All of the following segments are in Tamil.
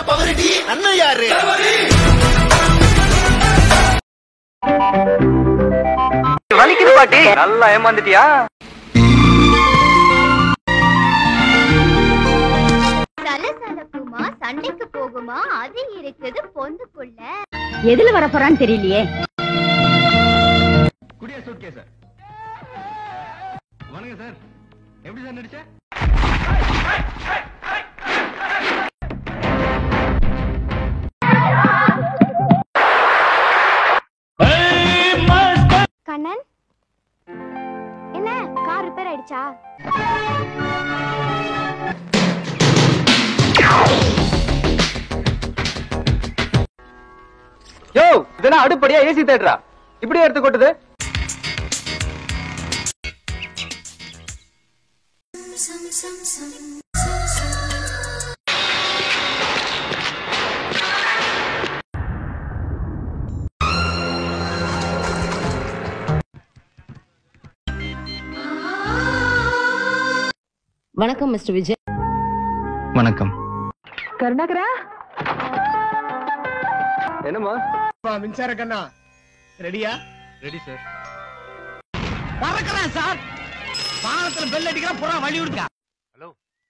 பவரடி அண்ணன் யாரு வலிக்குது பாட்டி நல்லா ஏமாந்துட்டியா சலசலப்புமா சண்டைக்கு போகுமா அது இருக்குது பொண்ணுக்குள்ள எதுல வர போறான்னு தெரியலையே குடியா சூட் கேஸ் வணக்கம் சார் எப்படி சார் நடிச்ச கண்ணன் என்ன கார் ரிப்பேர் ஆயிடுச்சா யோ இதெல்லாம் அடுப்படியா ஏசி தேட்டரா இப்படியே எடுத்து கொட்டுது வணக்கம் மிஸ்டர் விஜய் வணக்கம் கருணாகரா என்னம்மா மின்சார கண்ணா ரெடியா ரெடி சார் பறக்கிறான் சார் வானத்துல பெல் அடிக்கிற புறா வழி விடுங்க ஹலோ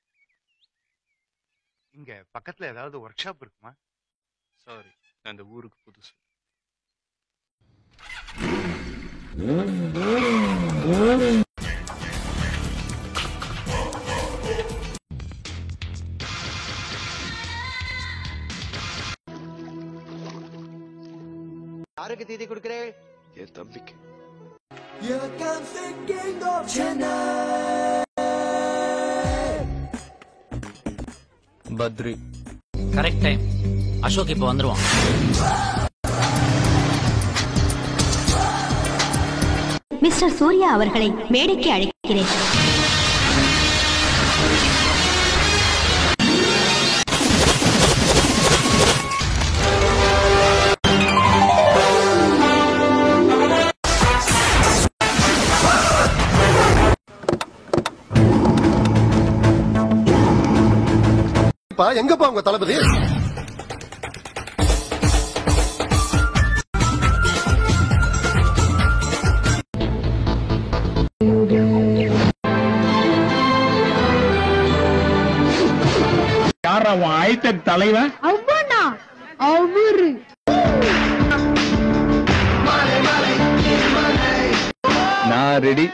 இங்க பக்கத்துல ஏதாவது ஒர்க் ஷாப் இருக்குமா சாரி நான் இந்த ஊருக்கு புதுசு யாருக்கு தீதி கொடுக்குறேன் என் தம்பிக்கு பத்ரி கரெக்ட் டைம் அசோக் இப்ப வந்துருவான் மிஸ்டர் சூர்யா அவர்களை மேடைக்கு அழைக்கிறேன் எங்கப்பா உங்க தளபதி யாரா உன் ஐடெக் தலைவன் அவ்வளோ அவரு நான் ரெடி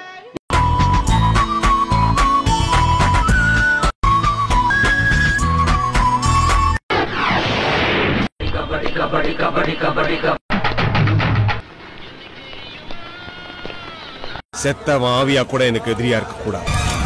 செத்த ஆவியா கூட எனக்கு எதிரியா இருக்க கூடாது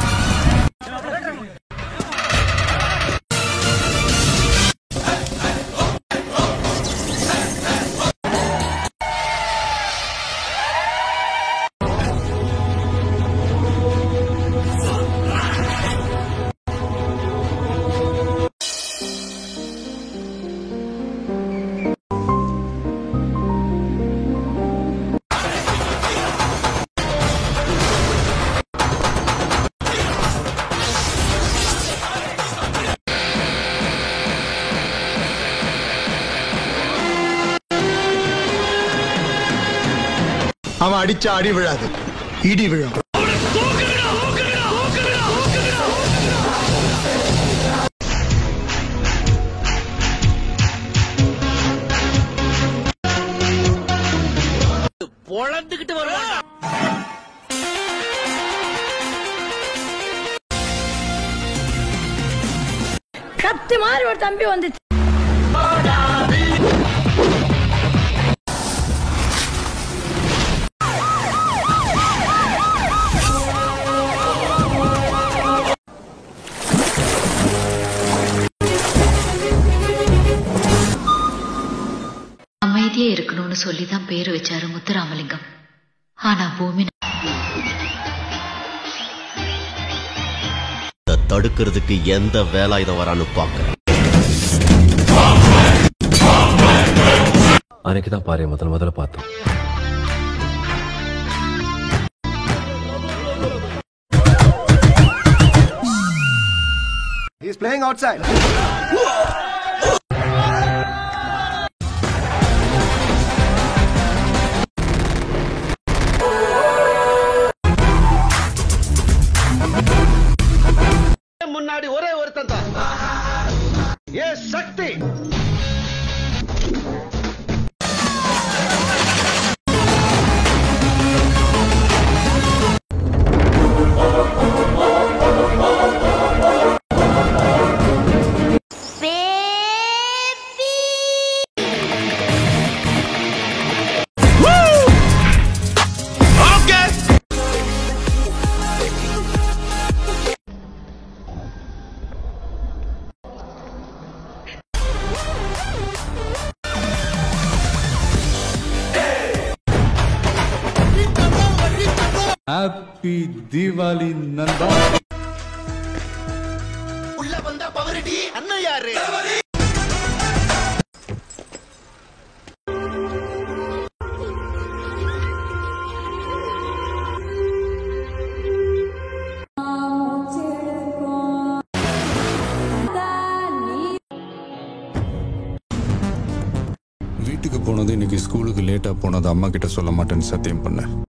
அவன் அடிச்சா அடி விழாது இடி விழும் பொழந்துகிட்டு வருவான் கத்து மாதிரி ஒரு தம்பி வந்து அமைதியா இருக்கணும்னு சொல்லி தான் பேர் வச்சாரு முத்துராமலிங்கம் ஆனா பூமி இதை தடுக்கிறதுக்கு எந்த வேலாயுதம் வரான்னு பாக்குறேன் அன்னைக்கு தான் பாரு முதல் முதல்ல பார்த்தோம் He's playing outside. முன்னாடி ஒரே ஒருத்தன் தான் ஏ சக்தி ஹாப்பி தீபாவளி நண்பா உள்ள வந்த பவரடி அண்ணன் யாரு வீட்டுக்கு போனது இன்னைக்கு ஸ்கூலுக்கு லேட்டா போனது அம்மா கிட்ட சொல்ல மாட்டேன்னு சத்தியம் பண்ணேன்